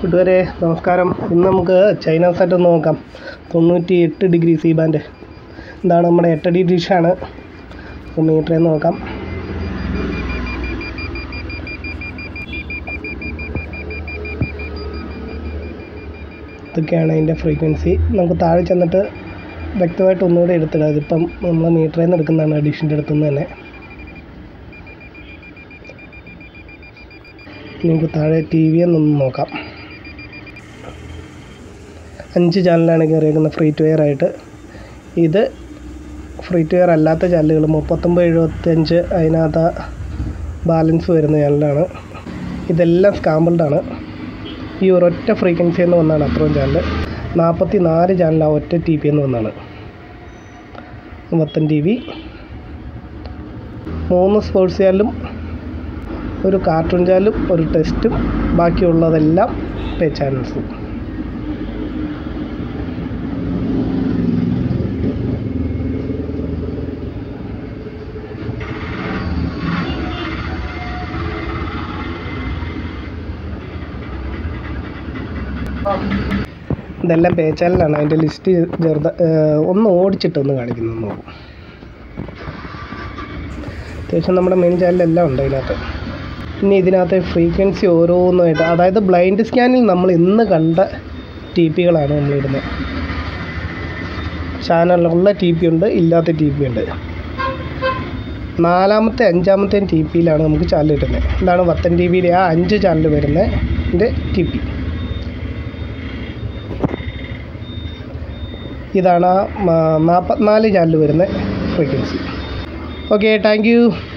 കൂട്ടുകാരെ നമസ്കാരം ഇന്ന് നമുക്ക് ചൈന സെറ്റ് ഒന്ന് നോക്കാം തൊണ്ണൂറ്റി എട്ട് ഡിഗ്രി സി ബാൻഡ് ഇതാണ് നമ്മുടെ എട്ടടി ഡിഷാണ് മീറ്ററിൽ നിന്ന് നോക്കാം ഇതൊക്കെയാണ് അതിൻ്റെ ഫ്രീക്വൻസി നമുക്ക് താഴെ ചെന്നിട്ട് വ്യക്തമായിട്ട് ഒന്നുകൂടെ എടുത്തിടാം ഇതിപ്പം നമ്മൾ മീറ്ററിൽ നിന്ന് എടുക്കുന്നതാണ് ഡിഷിൻ്റെ അടുത്തുനിന്ന് തന്നെ നമുക്ക് താഴെ ടി വി എന്നൊന്ന് നോക്കാം അഞ്ച് ചാനലാണ് കയറിയേക്കുന്നത് ഫ്രീ ടു എയർ ആയിട്ട് ഇത് ഫ്രീ ടു എയർ അല്ലാത്ത ചാനലുകൾ മുപ്പത്തൊമ്പത് എഴുപത്തഞ്ച് അതിനകത്ത് ബാലൻസ് വരുന്ന ചാനലാണ് ഇതെല്ലാം സ്കാമ്പിൾഡ് ആണ് ഈ ഒരൊറ്റ ഫ്രീക്വൻസി എന്ന് വന്നാണ് അത്രയും ചാനൽ നാൽപ്പത്തി നാല് ചാനൽ ആ ഒറ്റ ടി പി എന്ന് വന്നാണ് മൊത്തം ടി വി മൂന്ന് സ്പോർട്സ് ചാനലും ഒരു കാർട്ടൂൺ ചാനലും ഒരു ടെസ്റ്റും ബാക്കിയുള്ളതെല്ലാം പേ ചാനൽസും ഇതെല്ലാം പേ ചാനലാണ് അതിൻ്റെ ലിസ്റ്റ് ചെറുത ഒന്ന് ഓടിച്ചിട്ടൊന്ന് കാണിക്കുന്നു നോക്കും അത്യാവശ്യം നമ്മുടെ മെയിൻ ചാനലെല്ലാം ഉണ്ട് ഇതിനകത്ത് ഇനി ഇതിനകത്ത് ഫ്രീക്വൻസി ഓരോന്നായിട്ട് അതായത് ബ്ലൈൻഡ് സ്കാനിൽ നമ്മൾ ഇന്ന് കണ്ട ടി പികളാണ് നമ്മളിടുന്നത് ചാനലിലുള്ള ടി പി ഉണ്ട് ഇല്ലാത്ത ടി പി ഉണ്ട് നാലാമത്തെ അഞ്ചാമത്തെയും ടി പിയിലാണ് നമുക്ക് ചാനൽ കിട്ടുന്നത് ഇതാണ് പത്തൻ ടി വിയുടെ ആ അഞ്ച് ചാനൽ വരുന്നതിൻ്റെ ടി പി ഇതാണ് ആ നാൽപ്പത്തിനാല് ചാനൽ വരുന്ന ഫ്രീക്വൻസി ഓക്കെ താങ്ക് യു